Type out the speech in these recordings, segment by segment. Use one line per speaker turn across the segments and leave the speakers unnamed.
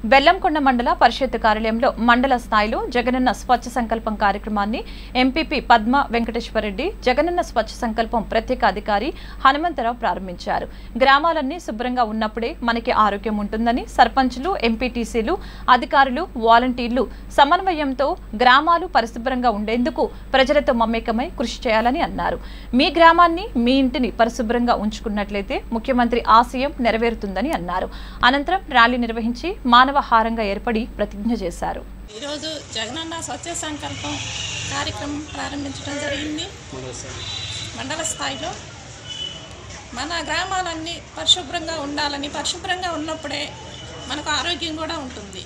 బెల్లంకొండ మండల పరిషత్ కార్యాలయంలో మండల స్థాయిలో జగనన్న స్వచ్ఛ సంకల్పం కార్యక్రమాన్ని ఎంపీపీ పద్మ వెంకటేశ్వరరెడ్డి జగనన్న స్వచ్ఛ సంకల్పం ప్రత్యేక అధికారి హనుమంతరావు ప్రారంభించారు గ్రామాలన్నీ శుభ్రంగా ఉన్నప్పుడే మనకి ఆరోగ్యం ఉంటుందని సర్పంచులు ఎంపీటీసీలు అధికారులు వాలంటీర్లు సమన్వయంతో గ్రామాలు పరిశుభ్రంగా ఉండేందుకు ప్రజలతో మమేకమై కృషి చేయాలని అన్నారు మీ గ్రామాన్ని మీ ఇంటిని పరిశుభ్రంగా ఉంచుకున్నట్లయితే ముఖ్యమంత్రి ఆశయం నెరవేరుతుందని అన్నారు అనంతరం ర్యాలీ నిర్వహించి మానవహారంగా ఏర్పడి ప్రతిజ్ఞ చేశారు
ఈరోజు జగనన్న స్వచ్ఛ సంకల్పం కార్యక్రమం ప్రారంభించడం జరిగింది మండల స్థాయిలో మన గ్రామాలన్నీ పరిశుభ్రంగా ఉండాలని పరిశుభ్రంగా ఉన్నప్పుడే మనకు ఆరోగ్యం కూడా ఉంటుంది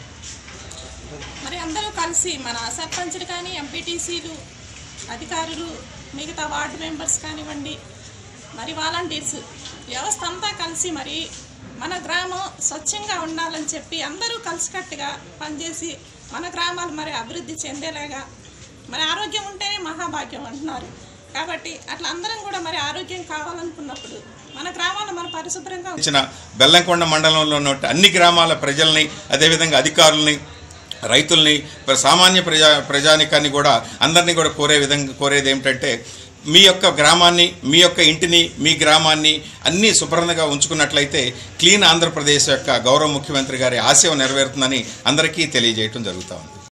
మరి అందరూ కలిసి మన సర్పంచులు కానీ ఎంపీటీసీలు అధికారులు మిగతా వార్డు మెంబర్స్ కానివ్వండి మరి వాలంటీర్స్ వ్యవస్థ అంతా కలిసి మరి మన గ్రామం స్వచ్ఛంగా ఉండాలని చెప్పి అందరూ కలిసికట్టుగా పనిచేసి మన గ్రామాలు మరి అభివృద్ధి చెందేలాగా మరి ఆరోగ్యం ఉంటేనే మహాభాగ్యం అంటున్నారు కాబట్టి అట్లా అందరం కూడా మరి ఆరోగ్యం కావాలనుకున్నప్పుడు మన గ్రామాలు మన పరిశుభ్రంగా
ఇచ్చిన బెల్లంకొండ మండలంలో ఉన్న అన్ని గ్రామాల ప్రజల్ని అదేవిధంగా అధికారుల్ని రైతుల్ని ప్ర- సామాన్య ప్రజా ప్రజానికాన్ని కూడా అందరినీ కూడా కోరే విధంగా కోరేది ఏమిటంటే మీ యొక్క గ్రామాన్ని మీ యొక్క ఇంటిని మీ గ్రామాన్ని అన్నీ శుభ్రంగా ఉంచుకున్నట్లయితే క్లీన్ ఆంధ్రప్రదేశ్ యొక్క గౌరవ ముఖ్యమంత్రి గారి ఆశయం నెరవేరుతుందని అందరికీ తెలియజేయటం జరుగుతూ ఉంది